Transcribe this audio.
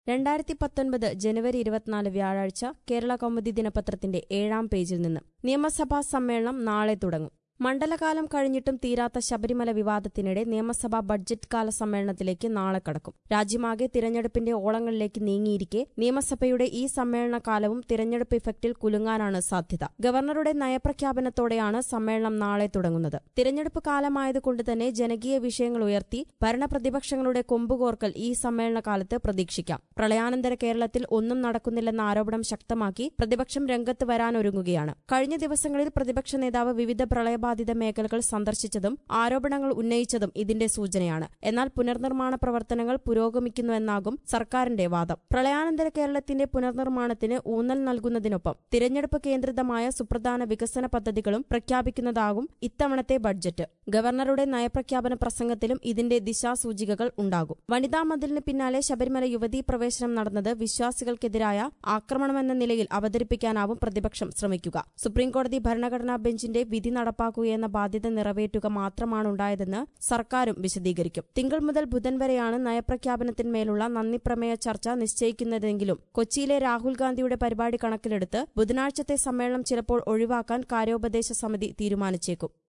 രണ്ടായിരത്തി പത്തൊൻപത് ജനുവരി ഇരുപത്തിനാല് വ്യാഴാഴ്ച കേരള കൗമുദി ദിനപത്രത്തിന്റെ ഏഴാം പേജിൽ നിന്ന് നിയമസഭാ സമ്മേളനം നാളെ തുടങ്ങും മണ്ഡലകാലം കഴിഞ്ഞിട്ടും തീരാത്ത ശബരിമല വിവാദത്തിനിടെ നിയമസഭാ ബഡ്ജറ്റ് കാല സമ്മേളനത്തിലേക്ക് നാളെ കടക്കും രാജ്യമാകെ തിരഞ്ഞെടുപ്പിന്റെ ഓളങ്ങളിലേക്ക് നീങ്ങിയിരിക്കെ നിയമസഭയുടെ ഈ സമ്മേളന കാലവും തിരഞ്ഞെടുപ്പ് ഇഫക്റ്റിൽ കുലുങ്ങാനാണ് സാധ്യത ഗവർണറുടെ നയപ്രഖ്യാപനത്തോടെയാണ് സമ്മേളനം നാളെ തുടങ്ങുന്നത് തിരഞ്ഞെടുപ്പ് കാലമായതുകൊണ്ട് തന്നെ ജനകീയ വിഷയങ്ങൾ ഉയർത്തി ഭരണപ്രതിപക്ഷങ്ങളുടെ കൊമ്പുകോർക്കൽ ഈ സമ്മേളന കാലത്ത് പ്രതീക്ഷിക്കാം പ്രളയാനന്തര കേരളത്തിൽ ഒന്നും നടക്കുന്നില്ലെന്ന ആരോപണം ശക്തമാക്കി പ്രതിപക്ഷം രംഗത്ത് വരാനൊരുങ്ങുകയാണ് കഴിഞ്ഞ ദിവസങ്ങളിൽ പ്രതിപക്ഷ നേതാവ് വിവിധ പ്രളയബാധിത മേഖലകൾ സന്ദർശിച്ചതും ആരോപണങ്ങൾ ഉന്നയിച്ചതും ഇതിന്റെ സൂചനയാണ് എന്നാൽ പുനർനിർമ്മാണ പ്രവർത്തനങ്ങൾ പുരോഗമിക്കുന്നുവെന്നാകും സർക്കാരിന്റെ വാദം പ്രളയാനന്തര കേരളത്തിന്റെ പുനർനിർമ്മാണത്തിന് ഊന്നൽ നൽകുന്നതിനൊപ്പം തിരഞ്ഞെടുപ്പ് കേന്ദ്രിതമായ സുപ്രധാന വികസന പദ്ധതികളും പ്രഖ്യാപിക്കുന്നതാകും ഇത്തവണത്തെ ബഡ്ജറ്റ് ഗവർണറുടെ നയപ്രഖ്യാപന പ്രസംഗത്തിലും ഇതിന്റെ ദിശാസൂചികകൾ ഉണ്ടാകും വനിതാ മതിലിന് പിന്നാലെ ശബരിമല യുവതീ പ്രവേശനം നടന്നത് വിശ്വാസികൾക്കെതിരായ ആക്രമണമെന്ന നിലയിൽ അവതരിപ്പിക്കാനാവും പ്രതിപക്ഷം ശ്രമിക്കുക സുപ്രീംകോടതി ഭരണഘടനാ ബെഞ്ചിന്റെ വിധി നടപ്പാക്കുകയെന്ന ബാധ്യത നിറവേറ്റുക മാത്രമാണുണ്ടായതെന്ന് സർക്കാരും വിശദീകരിക്കും തിങ്കൾ മുതൽ ബുധൻ വരെയാണ് നയപ്രഖ്യാപനത്തിന്മേലുള്ള നന്ദിപ്രമേയ ചർച്ച നിശ്ചയിക്കുന്നതെങ്കിലും കൊച്ചിയിലെ രാഹുൽ ഗാന്ധിയുടെ പരിപാടി കണക്കിലെടുത്ത് ബുധനാഴ്ചത്തെ സമ്മേളനം ചിലപ്പോൾ ഒഴിവാക്കാൻ കാര്യോപദേശ സമിതി തീരുമാനിച്ചേക്കും